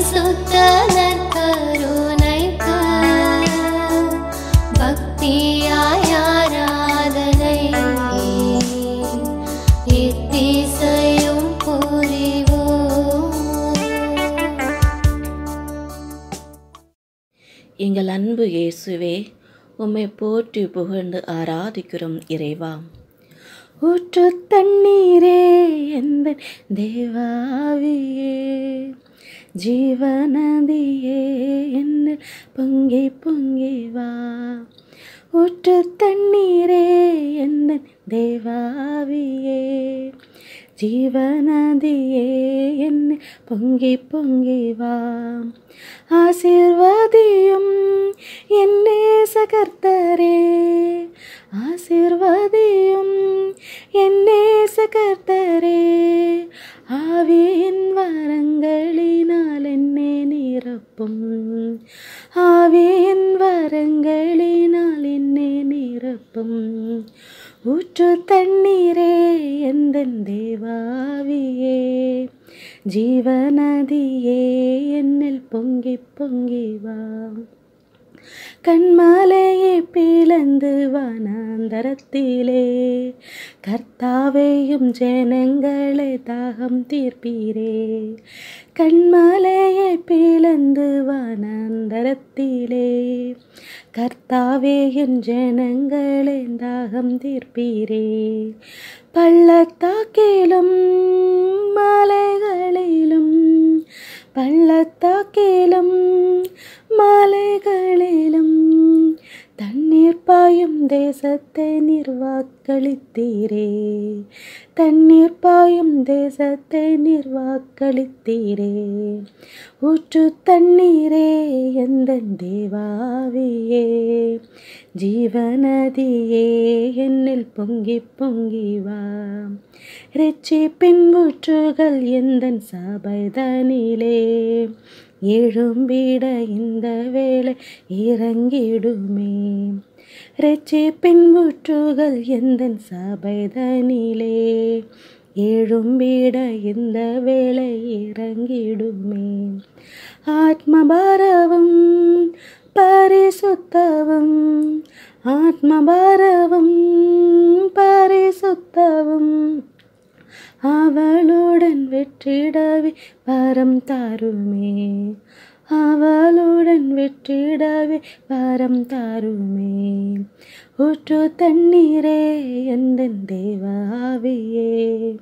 பரிசுத்த நற்கருணைக்கு பக்தியாய் ஆராதனை எத்திசையும் புரிவோம் எங்கள் அன்பு இயேசுவே உம்மை போற்றி புகழ்ந்து ஆராதிக்கிறோம் இறைவா ஊற்று தண்ணீரே எந்த தேவாவியே ஜீவநதியே என்ன பொங்கி பொங்கி வா ஊற்று தண்ணீரே என்ன தேவாவியே ஜீவநதியே என்ன பொங்கி பொங்கி வா ஆசிர்வதியும் என்னே சகர்த்தரே ஆசிர்வதியும் என்னே சகர்த்தரே ஆவியின் வரங்களினால் என்னை நிரப்பும் ஆவியின் வரங்களினால் என்னை நிரப்பும் ஊற்று தண்ணீரே எந்த தேவாவியே ஜீவநதியே என்னில் பொங்கி பொங்கி வா கண்மலையை பிளந்து வனாந்தரத்திலே கர்த்தாவையும் ஜனங்களை தாகம் தீர்ப்பீரே கண்மலையை பிளந்து வனாந்தரத்திலே கர்த்தாவேயின் ஜனங்களை தாகம் தீர்ப்பீரே பள்ளத்தாக்கிலும் மலைகளிலும் பள்ளத்தாக்கிலும் மலைகளிலும் தண்ணீர் பாயும் தேசத்தை நிர்வாக்களித்தீரே தண்ணீர் பாயும் தேசத்தை நிர்வாக்களித்தீரே ஊற்று தண்ணீரே எந்த தேவாவியே ஜீவநதியே என்னில் பொங்கி பொங்கி வா ரெச்சிப்பின் ஊற்றுகள் எந்த சபைதனிலே எழும்பிட இந்த வேளை இறங்கிடுமே ரெச்சிப்பின் ஊற்றுகள் எந்த சபைதனிலே எழும்பிட இந்த வேளை இறங்கிடுமே ஆத்மபாரவும் பரிசுத்தவும் ஆத்மபாரவும் பரிசுத்தவும் அவளுடன் வெற்றிடவே வரம் தாருமே அவளுடன் வெற்றிடவே வரம் தாருமே ஊற்று தண்ணீரே எந்த தேவாவியே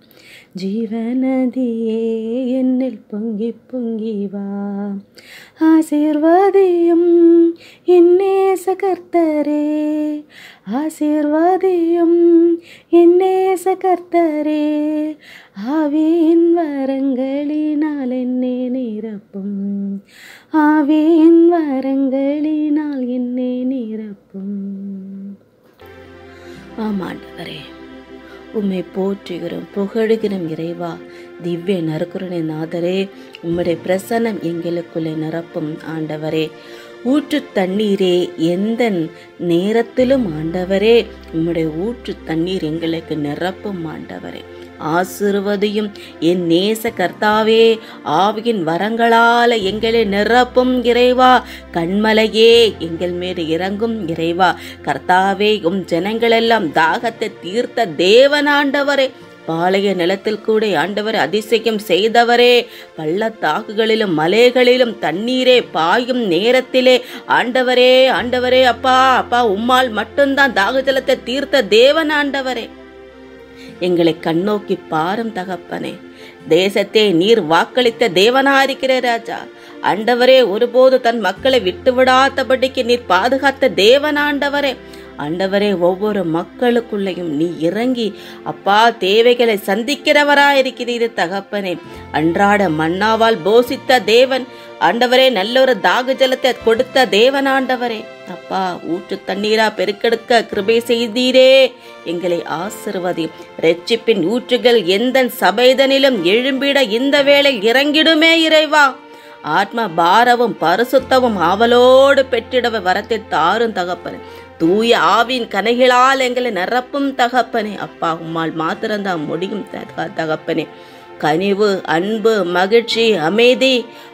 ஜீவநதியே என்னில் பொங்கி பொங்கி வா ஆசீர்வாதியும் என்னே சகர்த்தரே ஆசீர்வாதியும் என்னே சகர்த்தரே ஆவியின் வரங்களினால் என்னை நிரப்பும் ஆவியின் வரங்களினால் என்னை நிரப்பும் ஆமாண்டவரே உம்மை போற்றுகிறோம் புகழுகிறோம் இறைவா திவ்ய நறுக்குறனை நாதரே உம்முடைய பிரசன்னம் எங்களுக்குள்ளே நிரப்பும் ஆண்டவரே ஊற்று தண்ணீரே எந்த நேரத்திலும் ஆண்டவரே உம்முடைய ஊற்று தண்ணீர் எங்களுக்கு நிரப்பும் ஆண்டவரே ஆசிர்வதியும் என் நேச கர்த்தாவே ஆவியின் வரங்களால எங்களை நிரப்பும் இறைவா கண்மலையே எங்கள் மீது இறங்கும் இறைவா கர்த்தாவே உம் ஜனங்களெல்லாம் தாகத்தை தீர்த்த தேவனாண்டவரே பாளைய நிலத்தில் கூட ஆண்டவர் அதிசயம் செய்தவரே பள்ளத்தாக்குகளிலும் மலைகளிலும் தண்ணீரே பாயும் நேரத்திலே ஆண்டவரே ஆண்டவரே அப்பா அப்பா உம்மால் மட்டும்தான் தாக ஜலத்தை தீர்த்த தேவன் ஆண்டவரே எங்களை கண்ணோக்கி பாரும் தகப்பனே தேசத்தை நீர் வாக்களித்த தேவனாயிருக்கிற ராஜா ஆண்டவரே ஒருபோது தன் மக்களை விட்டு விடாதபடிக்கு நீர் பாதுகாத்த தேவனாண்டவரே ஆண்டவரே ஒவ்வொரு மக்களுக்குள்ளேயும் நீ இறங்கி அப்பா தேவைகளை சந்திக்கிறவராயிருக்கிறீர் தகப்பனே அன்றாட மன்னாவால் போசித்த தேவன் ஆண்டவரே நல்ல ஒரு தாக ஜலத்தை கொடுத்த தேவன் ஆண்டவரே அப்பா ஊற்று தண்ணீரா பெருக்கெடுக்க கிருபை செய்தீரே எங்களை ஆசிர்வதி ரெச்சிப்பின் ஊற்றுகள் எந்த சபைதனிலும் எழும்பிட இந்த வேளை இறங்கிடுமே இறைவா ஆத்ம பாரவும் பரிசுத்தவும் ஆவலோடு பெற்றிடவ வரத்தை தாரும் தகப்பனே தூய ஆவின் கனைகளால் எங்களை நிரப்பும் தகப்பனே அப்பா உம்மால் மாத்திரம்தான் முடியும் தக- தகப்பனே கனிவு அன்பு மகிழ்ச்சி அமைதி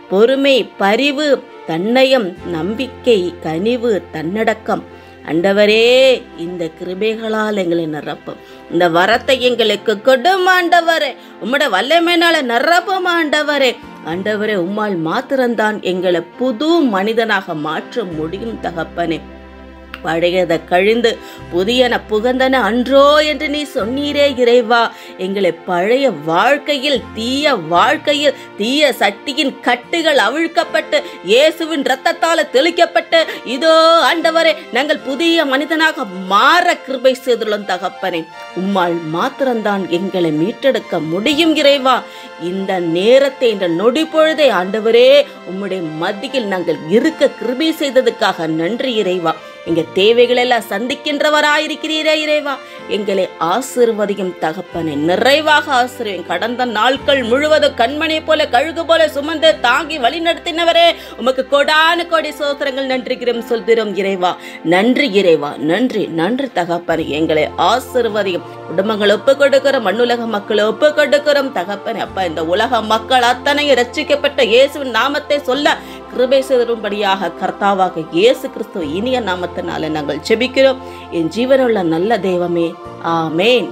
பொறுமை பரிவு தன்னயம் நம்பிக்கை கனிவு தன்னடக்கம் ஆண்டவரே இந்த கிருபைகளால் எங்களை நிரப்பும் இந்த வரத்தை எங்களுக்கு கொடும் ஆண்டவரே உம்முடைய வல்லமையினால நிரப்பும் ஆண்டவரே ஆண்டவரே உம்மால் மாத்திரம்தான் எங்களை புது மனிதனாக மாற்ற முடியும் தகப்பனே பழையத கழிந்து புதியன புகந்தன அன்றோ என்று நீ சொன்னீரே இறைவா எங்களை பழைய வாழ்க்கையில் தீய வாழ்க்கையில் தீய சட்டியின் கட்டுகள் அவிழ்க்கப்பட்டு இயேசுவின் இரத்தத்தால தெளிக்கப்பட்டு இதோ ஆண்டவரே நாங்கள் புதிய மனிதனாக மாற கிருபை செய்துள்ளோம் தகப்பனே உம்மால் மாத்திரம்தான் எங்களை மீட்டெடுக்க முடியும் இறைவா இந்த நேரத்தை இந்த நொடி பொழுதை ஆண்டவரே உம்முடைய மத்தியில் நாங்கள் இருக்க கிருபை செய்ததுக்காக நன்றி இறைவா எங்க தேவைகள் எல்லாம் சந்திக்கின்றவராயிருக்கிறீரே இறைவா எங்களை ஆசிர்வதியும் தகப்பனை நிறைவாக ஆசிரியம் கடந்த நாட்கள் முழுவதும் கண்மணி போல கழுகு போல சுமந்து தாங்கி வழி நடத்தினவரே உமக்கு கொடான கோடி சோத்திரங்கள் நன்றிகிறோம் சொல்கிறோம் இறைவா நன்றி இறைவா நன்றி நன்றி தகப்பனை எங்களை ஆசிர்வதியும் குடும்பங்கள் ஒப்பு கொடுக்கிறோம் மண்ணுலக மக்களை ஒப்பு கொடுக்கிறோம் தகப்பனை அப்பா இந்த உலக மக்கள் அத்தனையும் ரட்சிக்கப்பட்ட இயேசுவின் நாமத்தை சொல்ல கிருபை செய்தரும்படியாக கர்த்தாவாக இயேசு கிறிஸ்துவ இனிய நாமத்தினால நாங்கள் ஜெபிக்கிறோம் என் ஜீவனுள்ள நல்ல தெய்வமே ஆமேன்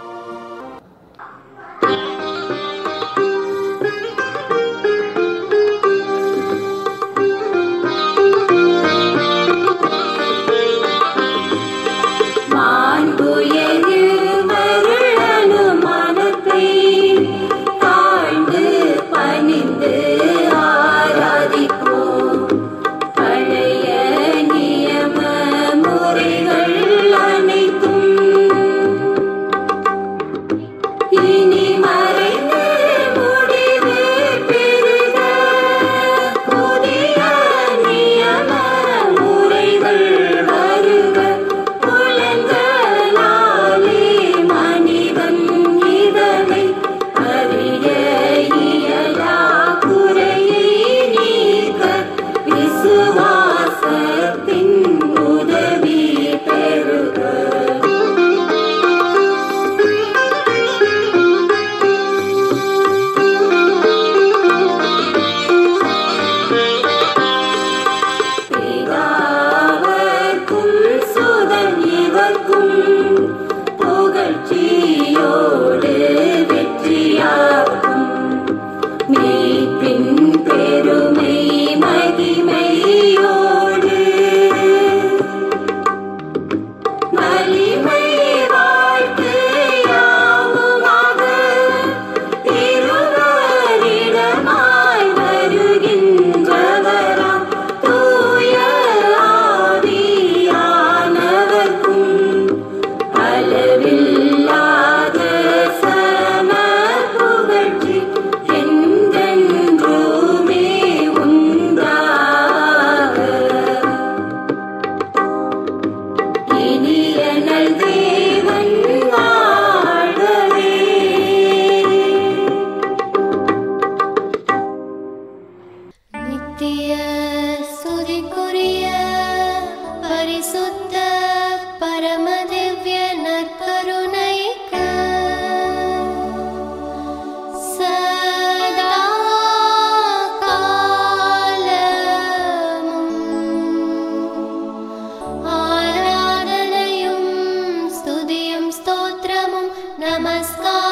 மாண்புயரு மருள் அனுமானத்தை தாழ்ந்து பணிந்து ஆராதிப்போம் பழைய நியம முறைகள் அனைத்தும் இனி மறைந்து முடிவு பெறுக புதிய நியம முறைகள் வருக புலங்களாலே மனிதன் இதனை அறிய இயலா குறையை நீக்க விசுவாசத்தின் உதவி பெறுக பிதாவர்க்கும் சுதன் இவர்க்கும் புகழ்ச்சியோடு வெற்றியாகும் மீட்பின் பெருமை மகிமையோடு வலிமை வாழ்க்கையாவுமாக திருவரிடமாய் வருகின்றவராம் தூய ஆவியானவர்க்கும் அளவில்லாத சம புகழ்ச்சி என்றென்றுமே உண்டாக இனியனல் தேவன் வாழ்கவே நித்திய சுதிக்குரிய பரிசுத்த பரமதிவ்ய நற்கருணைக்கு சதா காலமும் ஆராதனையும் ஸ்துதியும் ஸ்தோத்திரமும் நமஸ்காரமும்